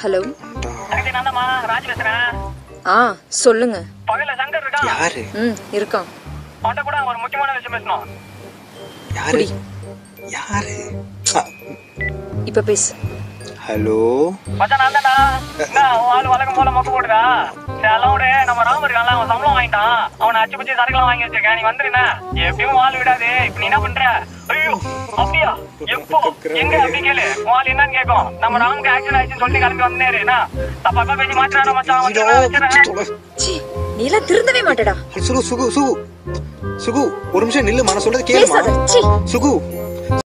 Hello தங்கச்சி நான் தான்மா ராஜ் பேசுறேன் ஆ சொல்லுங்க பகல சங்கர் இருக்கான் யாரு ம் இருக்கான் அவன்கிட்ட கூட ஒரு முக்கியமான விஷயம் பேசணும் யாரு குடி யாரு இப்ப பேசு ஹலோ மச்சான் நான் தான்டா என்ன உன் ஆள் வழக்கம் போல மொக்க போடுறா சரி அதெல்லாம் விடு நம்ம ராமர் இருக்கான்ல அவன் சம்பளம் வாங்கிட்டான் அவனை அச்சு பிச்சு சரக்குலாம் வாங்கி வச்சிருக்கேன் நீ வந்துருன எப்படியும் உன் ஆள் விடாது இப்ப நீ என்ன பண்ற ஐயோ அப்படியா எப்போ எங்க அப்படி கேளு உன் ஆள் என்னன்னு கேட்கும் நம்ம ராமுக்கு ஆக்சிடென்ட் ஆயிடுச்சுன்னு சொல்லி கிளம்பி வந்தேரு என்ன தப்பா பேசி மாத்தினா மச்சான் வந்துடுறேன், வச்சிடுறேன். ச்சீ நீ எல்லாம் திருந்தவே மாட்டடா சுகு சுகு சுகு சுகு ஒரு நிமிஷம் நில்லு நான் சொல்றது கேளுமா பேசாத ச்சீ சுகு